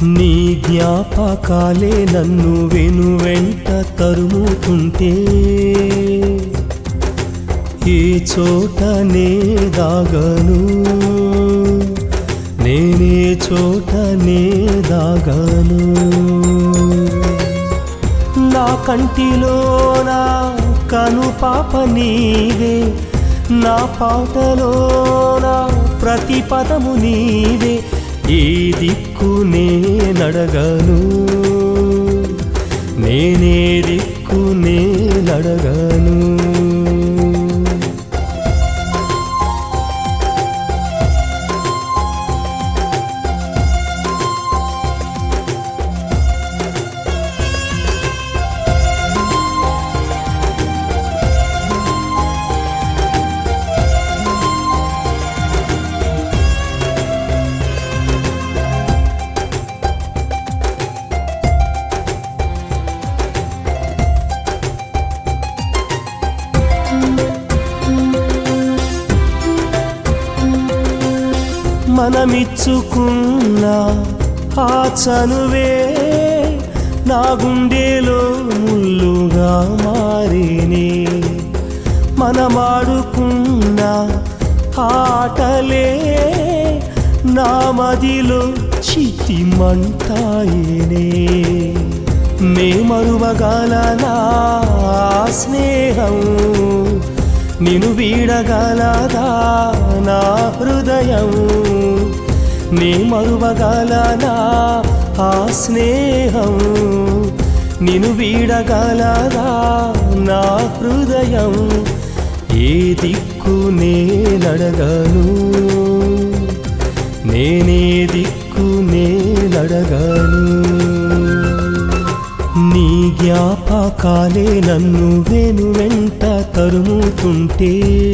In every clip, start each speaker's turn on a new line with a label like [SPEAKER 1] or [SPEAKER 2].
[SPEAKER 1] నీ జ్ఞాపకాలే నన్ను వెను వెంట తరుముతుంటే ఈ చోటనే దాగను నేనే చోటనే దాగను నా కంటిలోన కను పాప నీవే నా పాటలోన ప్రతి పదము నీవే ఈ దిక్కు నే నడగను నేనే దిక్కు నే నడగను మనమిచ్చుకున్న ఆ చనువే నా గుండెలో ముల్లుగా మారినే మనమాడుకున్న ఆటలే నా మదిలో చితి మంటాయినే నే మరువగలనా ఆ స్నేహం నిన్ను వీడగలదా నా హృదయం నీ మరువగలనా ఆ స్నేహం నిన్ను వీడగలదా నా హృదయం ఏ దిక్కు నే నడగను నేనే దిక్కు నే నడగను నీ జ్ఞాపకాలే నన్ను వెను వెంట తరుముతుంటే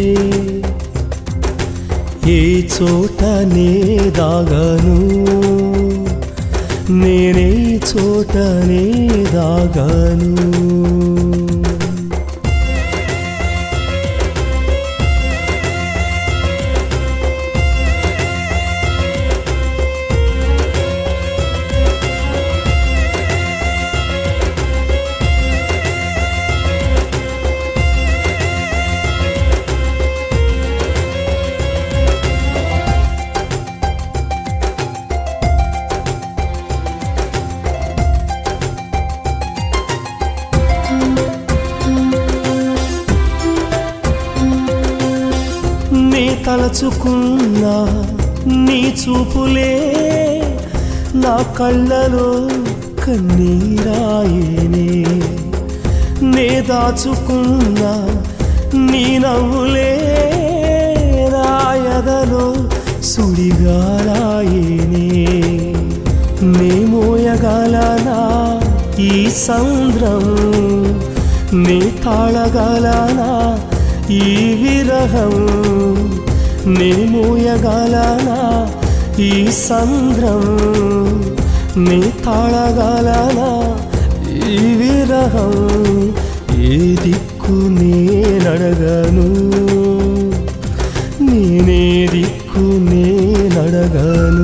[SPEAKER 1] ఏ చోటనే దాగను నేనే చోటనే దాగను నీ తలచుకున్న నీ చూపులే నా కళ్ళలో కన్నీరాయేనే నే దాచుకున్న నీ నవ్వులే రాయదలో సుడిగాలాయేనే నే మోయగలనా ఈ సంద్రం నే తాళగలనా ఈ విరహం నే మోయగలనా ఈ సంద్రం నే తాళగలనా ఈ విరహం ఏ దిక్కు నే నడగను నేనే దిక్కు నే నడగను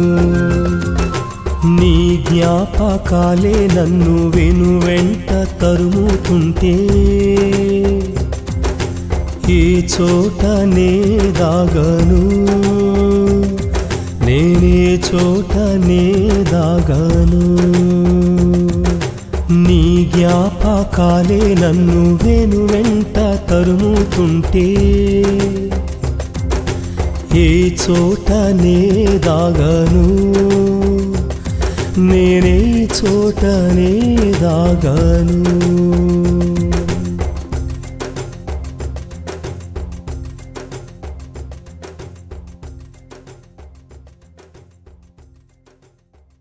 [SPEAKER 1] నీ జ్ఞాపకాలే నన్ను వెను వెంట తరుముతుంటే ఈ చోటనే దాగను నేనే చోటనే దాగను నీ జ్ఞాపకాలే నన్ను వెను వెంట తరుముతుంటే ఏ చోటనే దాగను నేనే చోటనే దాగను